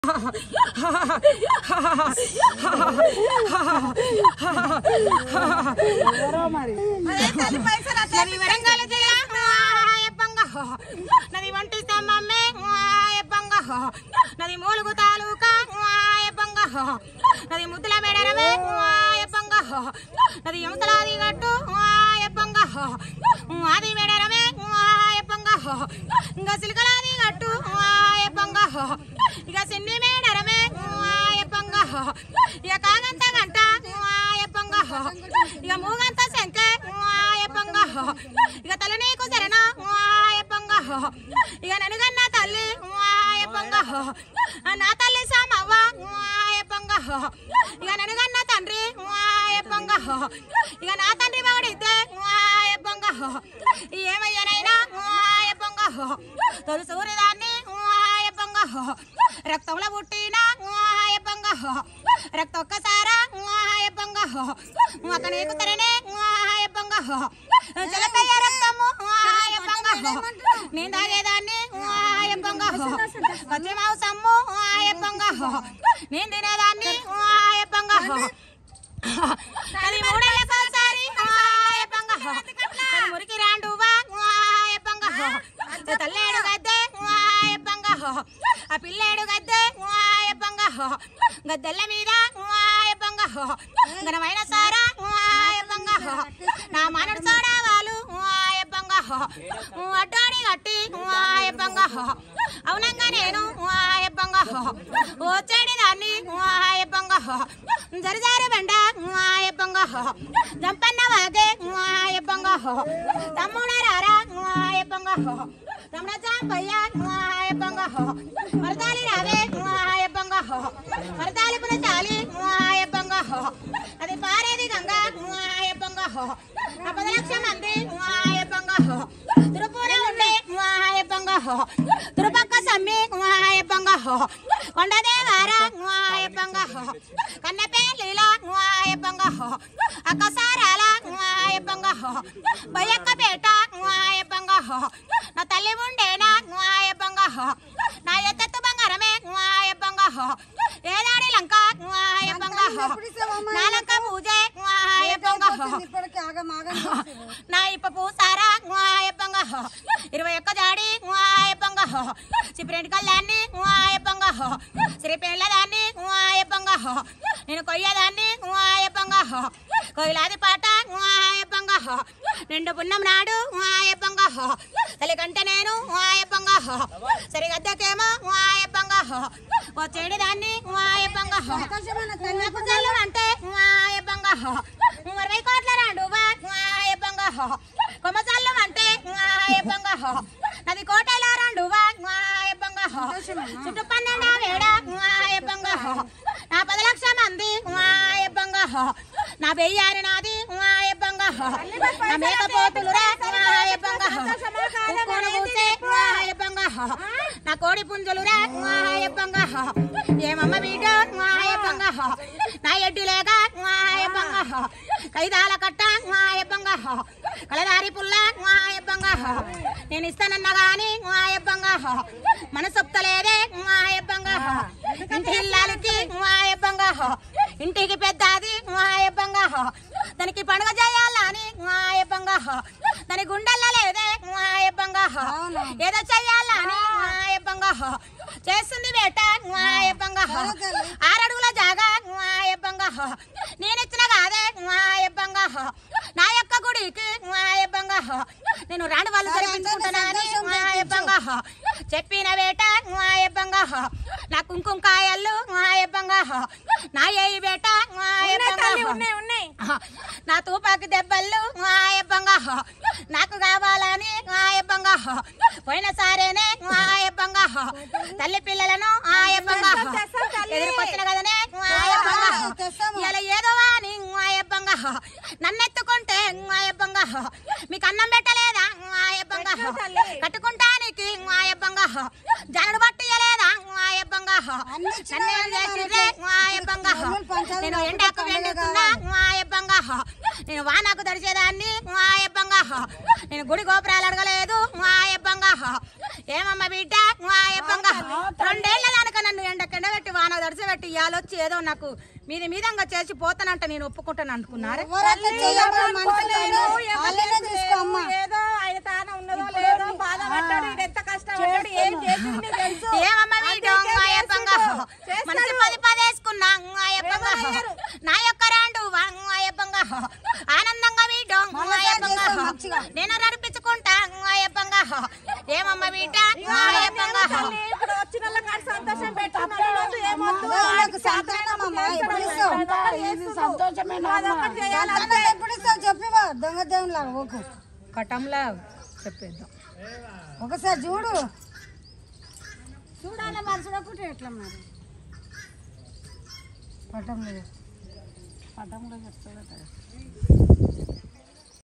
నది వరంగల్ జిల్లా ఆయప్పంగ నది వంటి స్తంభమే ఆయప్పంగ నది మూలుగు తాలూకా ఆయప్పంగ నది ముద్దుల మెడరమే ఆయప్పంగ నది ఎంసలాది గట్టు ఆయప్పంగ ఆది మెడరమే ఆయప్పంగ ఇంకా సిలికలాది గట్టు ఆయప్పంగ ఇక సిన్ని మేడరమే ఆయప్పంగ ఇక కాగంత గంట ఆయప్పంగ ఇక మూగంత శంక ఆయప్పంగ ఇక తల నీకు శరణ ఆయప్పంగ ఇక ననుగన్న తల్లి ఆయప్పంగ నా తల్లి సామవ్వ ఆయప్పంగ ఇక ననుగన్న తండ్రి ఆయప్పంగ ఇక నా తండ్రి బాగుడితే ఆయప్పంగ ఏమయ్యనైనా ఆయప్పంగ తొలి సూర్యదాన్ని ఆయప్పంగ రక్తంలో పుట్టిన ఆయప్పంగ రక్త ఒక్కసారా ఆయప్పంగ ఒక నీకు తరనే ఆయప్పంగ జలపయ్య రక్తము ఆయప్పంగ నేను తాగేదాన్ని ఆయప్పంగ పచ్చి మాంసము ఆయప్పంగ నేను తినేదాన్ని ఆయప్పంగ అది మూడేళ్ళకోసారి ఆయప్పంగ అది మురికి రాండువా ఆయప్పంగ తల్లేడు గద్దె ఆయప్పంగ ఆ పిల్లేడు గద్దె ఆయప్పంగ గద్దెల మీద ఆయప్పంగ ఘనమైన సారా ఆయప్పంగ నా మనడు సోడా వాళ్ళు ఆయప్పంగ అడ్డాడి గట్టి ఆయప్పంగ అవునంగా నేను ఆయప్పంగ వచ్చేడి దాన్ని ఆయప్పంగ జరజారు బండ ఆయప్పంగ జంపన్న వాగే ఆయప్పంగ తమ్ముడ రారా ఆయప్పంగ తమ్ముడ చాంపయ్య ఆయప్పంగ మరతాలి రావే ఆయప్పంగ మరతాలి పునచాలి ఆయప్పంగ అది పారేది గంగ ఆయప్పంగ పద లక్ష మంది ఆయప్పంగ తిరుపూర ఉండే ఆయప్పంగ తిరుపక్క సమ్మి ఆయప్పంగ కొండదేవార ఆయప్పంగ కన్నపేలీల ఆయప్పంగ అక్కసారాల ఆయప్పంగ బయక్కపేట ఆయప్పంగ నా తల్లి ఉండేనా ఆయప్పంగ నా ఎత్తెత్తు బంగారమే ఆయప్పంగ ఏదాడి లంక ఆయప్పంగ నా లంక పూజే ఆయప్పంగ ఇప్పటికి ఆగమాగం నా ఇప్ప పూసారా ఆయప్పంగ ఇరవై ఒక్క జాడి ఆయప్పంగ చిప్రెంట్ కళ్యాణ్ణి ఆయప్పంగ శ్రీపేళ్ళ దాన్ని ఆయప్పంగ నేను కొయ్యదాన్ని ఆయప్పంగ కొయ్యలాది పాట ఆయప్పంగ నిండు పున్నం నాడు ఆయప్పంగ తల్లి కంటే నేను ఆయప్పంగ సరిగద్దకేమో ఆయప్పంగ వచ్చేడి దాన్ని ఆయప్పంగ కన్యాకుజల్లు అంటే ఆయప్పంగ ఇరవై కోట్ల రాండు ఆయప్పంగ కొమ్మసల్లు అంటే ఆయప్పంగ నది కోటల రాండు ఆయప్పంగ చుట్టూ పన్నెండు వేడ ఆయప్పంగ నా పది లక్ష మంది ఆయప్పంగ నా వెయ్యారి నాది ఆయప్పంగ నా మేకపోతులు రా ఆయప్పంగ కుక్కును కూసే ఆయప్పంగ నా కోడి పుంజులు రా ఆయప్పంగ ఏమమ్మ బిడ్డ ఆయప్పంగ నా ఎడ్డి లేక ఆయప్పంగ కైదాల కట్ట ఆయప్పంగ కలదారి పుల్ల ఆయప్పంగ నేను ఇస్తానన్న గాని ఆయప్పంగ మనసొప్తలేదే ఆయప్పంగ ఇంటి ఇల్లాలకి ఆయప్పంగ ఇంటికి పెద్దది ఆయప్పంగ దానికి పండుగ చేయాలని ఆయప్పంగ దాని గుండెల్లో లేదే ఆయప్పంగ ఏదో చెయ్యాలని ఆయప్పంగ చేస్తుంది బేట ఆయప్పంగ ఆరడుగుల జాగా ఆయప్పంగ నేనిచ్చిన కాదే ఆయప్పంగ నా యొక్క గుడికి ఆయప్పంగ నేను రాని వాళ్ళు జరిపించుకుంటున్నానని ఆయప్పంగ చెప్పిన వేట ఆయప్పంగ నా కుంకుమ కాయలు ఆయప్పంగ నా ఏయి బేట ఆయప్పంగ నా తూపాకి దెబ్బలు ఆయప్పంగ నాకు కావాలని ఆయప్పంగ పోయిన సారేనే ఆయప్పంగ తల్లి పిల్లలను ఆయప్పంగ ఎదురుకొచ్చిన కదనే ఆయప్పంగ ఇలా ఏదో అని ఆయప్పంగ నన్నెత్తుకుంటే ఆయప్పంగ మీకు అన్నం పెట్టలేదా ఆయప్పంగ కట్టుకుంటానికి ఆయప్పంగ జనడు పట్టియలేదా ఆయప్పంగ నన్నేం చేసిర్రే ఆయప్పంగ నేను ఎండాకు వెండుకున్నా ఆయప్పంగ నేను వానకు తడిచేదాన్ని అయ్యప్పంగా నేను గుడి గోపురాలు అడగలేదు అయ్యప్పంగా ఏమమ్మ బిడ్డ అయ్యప్పంగా రెండేళ్ల దానిక నన్ను ఎండకెండ పెట్టి వాన తడిచబెట్టి ఇవాళొచ్చి ఏదో నాకు మీది మీదంగా చేసి పోతానంట నేను ఒప్పుకుంటాను అనుకున్నారు ఎవరట్లా చెయ్యరు, మనసులో వాళ్ళనే చూసుకో అమ్మ. ఏదో ఆయన తాన ఉన్నదో లేదో బాధపడ్డాడు ఈడు ఎంత కష్టపడ్డాడు ఏం చేసింది నీకు తెలుసు ఏమమ్మ వీడు అయ్యప్పంగా మనసు పది పది వేసుకున్నా అయ్యప్పంగా నా యొక్క రాండు అయ్యప్పంగా ఆనందంగా వీడు అయ్యప్పంగా చేస్తాం మంచిగా. నేను నడిపించుకుంటా అయ్యప్పంగా ఏమమ్మ వీట అయ్యప్పంగా తల్లి, ఇక్కడ వచ్చిన వాళ్ళకి ఆడ సంతోషం పెట్టు మనోడు ఏమొద్దు వాళ్ళకు సంతానం అమ్మ ఎప్పుడు ఇస్తావు అదొకటి చేయాలి సంతానం ఎప్పుడు ఇస్తావు చెప్పివా దొంగ దేవునిలా ఓకు కటంలా చెప్పేద్దాం ఒకసారి చూడు చూడాలి మనసులో ఎట్లా మరి పట్టంలో పటంలో చెప్తాడట